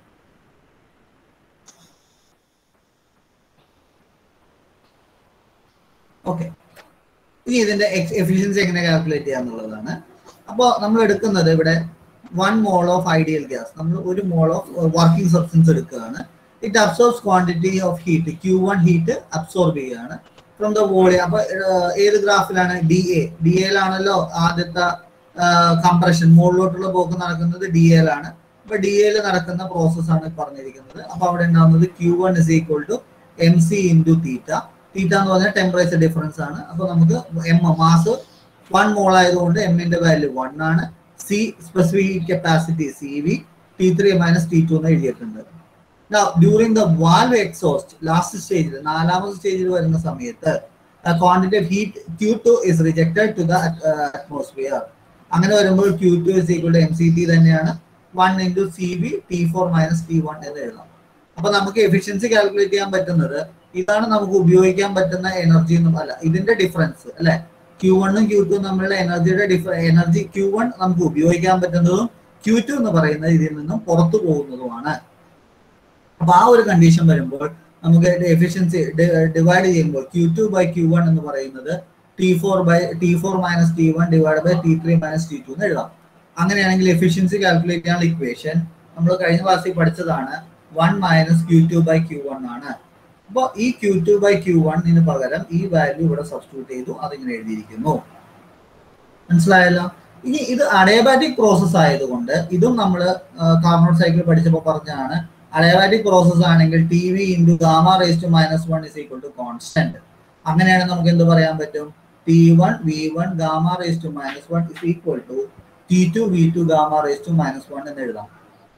ഓക്കെ ഇനി ഇതിന്റെ എഫിഷ്യൻസി എങ്ങനെ കാൽക്കുലേറ്റ് ചെയ്യാന്നുള്ളതാണ് അപ്പോൾ നമ്മൾ എടുക്കുന്നത് ഇവിടെ one mole of ideal gas നമ്മൾ ഒരു മോൾ ഓഫ് വർക്കിംഗ് സബ്സ്റ്റൻസ് എടുക്കുകയാണ് it absorbs quantity of heat Q one heat absorb ചെയ്യുകയാണ് ഫ്രം ദ വോളിയം അപ്പൊ ഏഹ്, ഏത് ഗ്രാഫിലാണ് ഡി എ ഡി എയിലാണല്ലോ ആദ്യത്തെ കംപ്രഷൻ മുകളിലോട്ടുള്ള പോക്ക് നടക്കുന്നത് ഡി എയിലാണ് അപ്പൊ ഡി എയിൽ നടക്കുന്ന പ്രോസസ് ആണ് പറഞ്ഞിരിക്കുന്നത് അപ്പൊ അവിടെ ഉണ്ടാകുന്നത് Q one is equal to M C into theta theta എന്ന് പറഞ്ഞാൽ ടെമ്പറേച്ചർ ഡിഫറൻസ് ആണ് അപ്പൊ നമുക്ക് എം മാസ് വൺ മോൾ ആയതുകൊണ്ട് എമ്മിന്റെ വാല്യൂ വൺ ആണ് C specific capacity C V T three minus T two എന്ന് എഴുതിയിട്ടുണ്ട് during the valve exhaust last സ്റ്റേജിൽ നാലാമത്തെ സ്റ്റേജിൽ വരുന്ന സമയത്ത് quantity of heat Q two is rejected to the atmosphere അങ്ങനെ വരുമ്പോൾ Q two is equal to M C T തന്നെയാണ് one into C V T four minus T one എന്ന് എഴുതാം അപ്പൊ നമുക്ക് എഫിഷ്യൻസി കാൽക്കുലേറ്റ് ചെയ്യാൻ പറ്റുന്നത് ഇതാണ് നമുക്ക് ഉപയോഗിക്കാൻ പറ്റുന്ന എനർജി എന്നും അല്ല ഇതിന്റെ ഡിഫറൻസ് അല്ലെ ക്യൂ വണ്ണും ക്യൂ ടു തമ്മിലുള്ള എനർജിയുടെ ഡിഫ എനർജി ക്യൂ വൺ നമുക്ക് ഉപയോഗിക്കാൻ പറ്റുന്നതും ക്യൂ ടു എന്ന് പറയുന്നത് ഇതിൽ നിന്നും പുറത്തു പോകുന്നതുമാണ് അപ്പൊ ആ ഒരു കണ്ടീഷൻ വരുമ്പോൾ നമുക്ക് എഫിഷ്യൻസി ഡിവൈഡ് ചെയ്യുമ്പോൾ Q two by Q one എന്ന് പറയുന്നത് T four by T four minus T one divide by T three minus T two എന്ന് എഴുതാം അങ്ങനെയാണെങ്കിൽ എഫിഷ്യൻസി കാൽക്കുലേറ്റ് ചെയ്യാനുള്ള ഇക്വേഷൻ നമ്മൾ കഴിഞ്ഞ ക്ലാസ്സിൽ പഠിച്ചതാണ് one minus Q two by Q one ആണ് അപ്പോൾ ഈ ക്യൂ ടു ബൈ ക്യൂ വണ്ണിന് പകരം ഈ വാല്യൂ ഇവിടെ സബ്സ്റ്റിറ്റ്യൂട്ട് ചെയ്തു അതിങ്ങനെ എഴുതിയിരിക്കുന്നു മനസ്സിലായല്ലോ ഇനി ഇത് അഡയബാറ്റിക് പ്രോസസ് ആയതുകൊണ്ട് ഇതും നമ്മൾ കാർബൺ സൈക്കിൾ പഠിച്ചപ്പോൾ പറഞ്ഞതാണ് അഡയബാറ്റിക് പ്രോസസ് ആണെങ്കിൽ T V into gamma raise to minus one is equal to constant അങ്ങനെയാണെങ്കിൽ നമുക്ക് എന്ത് പറയാൻ പറ്റും T one V one gamma raise to minus one is equal to T two V two gamma raise to minus one എന്ന് എഴുതാം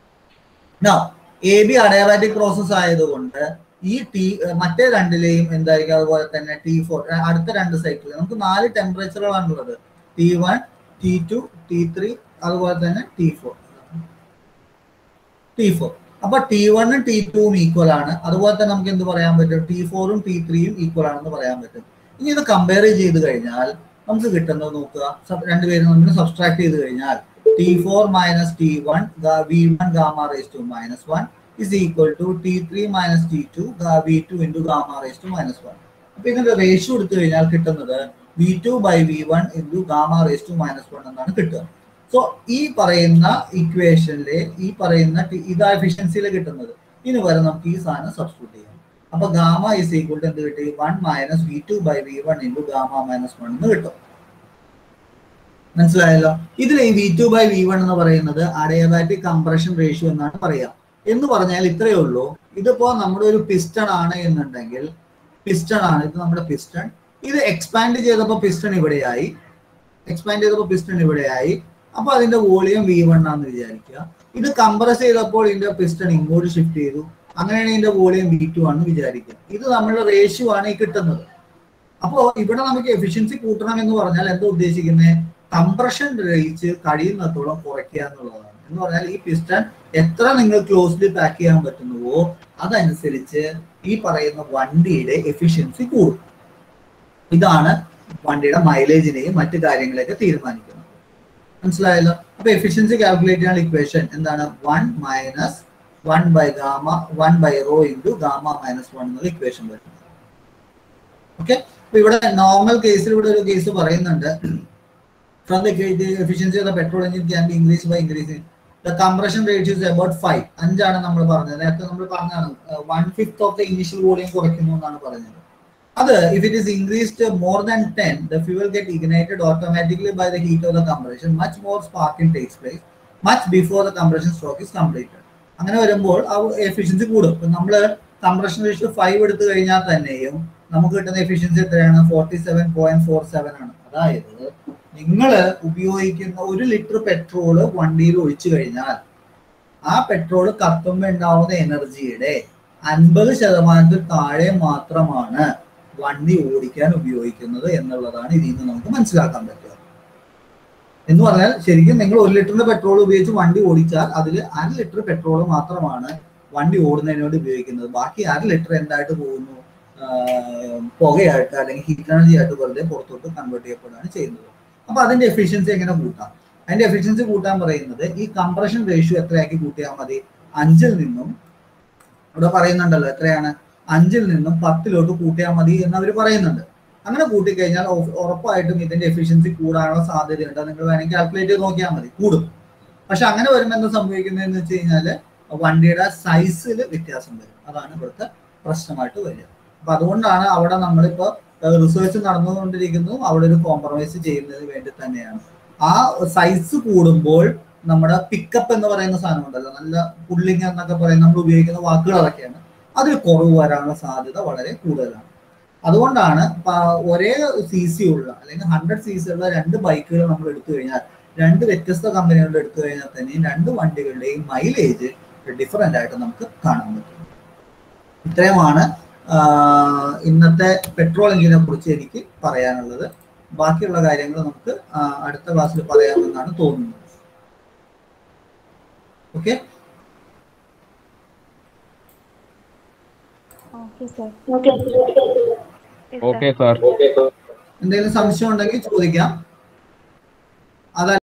A B adiabatic process ആയതുകൊണ്ട് ഈ T മറ്റേ രണ്ടിലെയും എന്തായിരിക്കും അതുപോലെ തന്നെ ടി ഫോർ അടുത്ത രണ്ട് സൈക്കിൾ നമുക്ക് നാല് ടെമ്പറേച്ചറുകളാണുള്ളത് T one T two T three അതുപോലെ തന്നെ ടി ഫോർ ടി ഫോർ അപ്പൊ ടി വണ്ണും ടി ടുവും ഈക്വൽ ആണ് അതുപോലെ തന്നെ നമുക്ക് എന്ത് പറയാൻ പറ്റും ടി ഫോറും ടി ത്രീയും ഈക്വൽ ആണെന്ന് പറയാൻ പറ്റും ഇനി ഇത് കമ്പയർ ചെയ്ത് കഴിഞ്ഞാൽ നമുക്ക് കിട്ടുന്നത് നോക്കുക സബ് രണ്ടുപേരും നമ്മൾ സബ്സ്ട്രാക്ട് ചെയ്ത് കഴിഞ്ഞാൽ T four minus T one V one gamma raise to minus one is equal to T three minus T two V two into gamma raise to minus one അപ്പൊ ഇതിന്റെ റേഷ്യോ എടുത്തു കഴിഞ്ഞാൽ കിട്ടുന്നത് V two by V one into gamma raise to minus one എന്നാണ് കിട്ടുക so ഈ പറയുന്ന ഇക്വേഷനിലെ ഈ പറയുന്ന ടി- ഇതാ എഫിഷ്യൻസിയിൽ കിട്ടുന്നത് ഇനി വരെ നമുക്ക് ഈ സാധനം സബ്സ്റ്റിറ്റ്യൂട്ട് ചെയ്യാം അപ്പൊ ഗാമ ഇസ് ഈക്വൽ ടു എന്ത് കിട്ടി one minus V two by V one into gamma minus one എന്ന് കിട്ടും മനസ്സിലായല്ലോ ഇതിൽ ഈ V two by V one എന്ന് പറയുന്നത് അഡയബാറ്റിക് കംപ്രഷൻ റേഷ്യോ എന്നാണ് പറയാം എന്ന് പറഞ്ഞാൽ ഇത്രയേ ഉള്ളൂ ഇതിപ്പോ നമ്മുടെ ഒരു പിസ്റ്റൺ ആണ് എന്നുണ്ടെങ്കിൽ പിസ്റ്റൺ ആണ് ഇത് നമ്മുടെ പിസ്റ്റൺ ഇത് എക്സ്പാൻഡ് ചെയ്തപ്പോൾ പിസ്റ്റൺ ഇവിടെയായി എക്സ്പാൻഡ് ചെയ്തപ്പോൾ പിസ്റ്റൺ ഇവിടെയായി അപ്പൊ അതിന്റെ വോളിയം വി വൺ ആണെന്ന് വിചാരിക്കുക ഇത് കംപ്രസ് ചെയ്തപ്പോൾ ഇതിന്റെ പിസ്റ്റൺ ഇങ്ങോട്ട് ഷിഫ്റ്റ് ചെയ്തു അങ്ങനെയാണെങ്കിൽ ഇതിന്റെ വോളിയം വി ടു ആണെന്ന് വിചാരിക്കുക ഇത് നമ്മുടെ റേഷ്യോ ആണ് ഈ കിട്ടുന്നത് അപ്പോ ഇവിടെ നമുക്ക് എഫിഷ്യൻസി കൂട്ടണം എന്ന് പറഞ്ഞാൽ എന്താ ഉദ്ദേശിക്കുന്നത് കംപ്രഷൻ റേറ്റ് കഴിയുന്നിടത്തോളം കുറയ്ക്കുക എന്നുള്ളതാണ് എന്ന് പറഞ്ഞാൽ ഈ പിസ്റ്റൺ എത്ര നിങ്ങൾ ക്ലോസ്ലി പാക്ക് ചെയ്യാൻ പറ്റുന്നുവോ അതനുസരിച്ച് ഈ പറയുന്ന വണ്ടിയുടെ എഫിഷ്യൻസി കൂടും ഇതാണ് വണ്ടിയുടെ മൈലേജിനെയും മറ്റു കാര്യങ്ങളെയൊക്കെ തീരുമാനിക്കുന്നത് മനസ്സിലായല്ലോ അപ്പൊ എഫിഷ്യൻസി കാൽക്കുലേറ്റ് ചെയ്യാൻ ഇക്വേഷൻ എന്താണ് one minus one by gamma one by rho into gamma minus one എന്നുള്ള ഇക്വേഷൻ വരുന്നത് ഓക്കെ അപ്പൊ ഇവിടെ നോർമൽ കേസിൽ ഇവിടെ ഒരു കേസ് പറയുന്നുണ്ട് from the efficiency of the petrol engine can be increase by increasing the compression rate is about five അഞ്ചാണ് നമ്മൾ പറഞ്ഞത് നേരത്തെ നമ്മൾ പറഞ്ഞതാണ് one fifth of the initial volume കുറയ്ക്കുന്നു എന്നാണ് പറഞ്ഞത് അത് if it is increased more than ten the fuel get ignited automatically by the heat of the compression much more sparking takes place much before the compression stroke is completed അങ്ങനെ വരുമ്പോൾ ആ efficiency കൂടും ഇപ്പൊ നമ്മള് compression ratio five എടുത്തു കഴിഞ്ഞാൽ തന്നെയും നമുക്ക് കിട്ടുന്ന എഫിഷ്യൻസി എത്രയാണ് forty seven point four seven ആണ് അതായത് നിങ്ങൾ ഉപയോഗിക്കുന്ന ഒരു ലിറ്റർ പെട്രോള് വണ്ടിയിൽ ഒഴിച്ചു കഴിഞ്ഞാൽ ആ പെട്രോൾ കത്തുമ്പോൾ ഉണ്ടാവുന്ന എനർജിയുടെ അൻപത് ശതമാനത്തിൽ താഴെ മാത്രമാണ് വണ്ടി ഓടിക്കാൻ ഉപയോഗിക്കുന്നത് എന്നുള്ളതാണ് ഇതിൽ നിന്ന് നമുക്ക് മനസ്സിലാക്കാൻ പറ്റുക എന്ന് പറഞ്ഞാൽ ശരിക്കും നിങ്ങൾ ഒരു ലിറ്ററിന്റെ പെട്രോൾ ഉപയോഗിച്ച് വണ്ടി ഓടിച്ചാൽ അതിൽ അര ലിറ്റർ പെട്രോൾ മാത്രമാണ് വണ്ടി ഓടുന്നതിന് വേണ്ടി ഉപയോഗിക്കുന്നത് ബാക്കി അര ലിറ്റർ എന്തായിട്ട് പോകുന്നു ആഹ് പുകയായിട്ട് അല്ലെങ്കിൽ ഹീറ്റ് എനർജി ആയിട്ട് വെറുതെ പുറത്തോട്ട് കൺവേർട്ട് ചെയ്യപ്പെടുകയാണ് ചെയ്യുന്നത് അപ്പൊ അതിന്റെ എഫിഷ്യൻസി എങ്ങനെ കൂട്ടാം അതിന്റെ എഫിഷ്യൻസി കൂട്ടാൻ പറയുന്നത് ഈ കംപ്രഷൻ റേഷ്യോ എത്രയാക്കി കൂട്ടിയാൽ മതി അഞ്ചിൽ നിന്നും ഇവിടെ പറയുന്നുണ്ടല്ലോ എത്രയാണ് അഞ്ചിൽ നിന്നും പത്തിലോട്ട് കൂട്ടിയാൽ മതി എന്ന് അവർ പറയുന്നുണ്ട് അങ്ങനെ കൂട്ടിക്കഴിഞ്ഞാൽ ഉറ- ഉറപ്പായിട്ടും ഇതിന്റെ എഫിഷ്യൻസി കൂടാനുള്ള സാധ്യതയുണ്ട് നിങ്ങൾ വേണമെങ്കിൽ കാൽക്കുലേറ്റ് ചെയ്ത് നോക്കിയാൽ മതി കൂടും പക്ഷെ അങ്ങനെ വരുമ്പോൾ എന്താ സംഭവിക്കുന്നതെന്ന് വെച്ച് കഴിഞ്ഞാല് വണ്ടിയുടെ സൈസിൽ വ്യത്യാസം വരും അതാണ് ഇവിടുത്തെ പ്രശ്നമായിട്ട് വരിക അപ്പൊ അതുകൊണ്ടാണ് അവിടെ നമ്മളിപ്പോ റിസർച്ച് നടന്നുകൊണ്ടിരിക്കുന്നു അവിടെ ഒരു കോംപ്രമൈസ് ചെയ്യുന്നതിന് വേണ്ടി തന്നെയാണ് ആ സൈസ് കൂടുമ്പോൾ നമ്മുടെ പിക്കപ്പ് എന്ന് പറയുന്ന സാധനം ഉണ്ടല്ലോ നല്ല പുള്ളിങ് എന്നൊക്കെ പറയുന്ന നമ്മൾ ഉപയോഗിക്കുന്ന വാക്കുകൾ അതൊക്കെയാണ് അതിൽ കുറവ് വരാനുള്ള സാധ്യത വളരെ കൂടുതലാണ് അതുകൊണ്ടാണ് പ- ഒരേ സി സി ഉള്ള അല്ലെങ്കിൽ ഹൺഡ്രഡ് സി സി ഉള്ള രണ്ട് ബൈക്കുകൾ നമ്മൾ എടുത്തു കഴിഞ്ഞാൽ രണ്ട് വ്യത്യസ്ത കമ്പനികളുടെ എടുത്തു കഴിഞ്ഞാൽ തന്നെ രണ്ട് വണ്ടികളുടെയും മൈലേജ് ഡിഫറൻ്റ് ആയിട്ട് നമുക്ക് കാണാൻ പറ്റും ഇത്രയുമാണ് ആഹ്, ഇന്നത്തെ പെട്രോൾ എഞ്ചിനെ കുറിച്ച് എനിക്ക് പറയാനുള്ളത് ബാക്കിയുള്ള കാര്യങ്ങൾ നമുക്ക് ആഹ്, അടുത്ത ക്ലാസ്സിൽ പറയാമെന്നാണ് തോന്നുന്നത് okay okay sir okay sir എന്തെങ്കിലും സംശയം ഉണ്ടെങ്കിൽ ചോദിക്കാം അതല്ല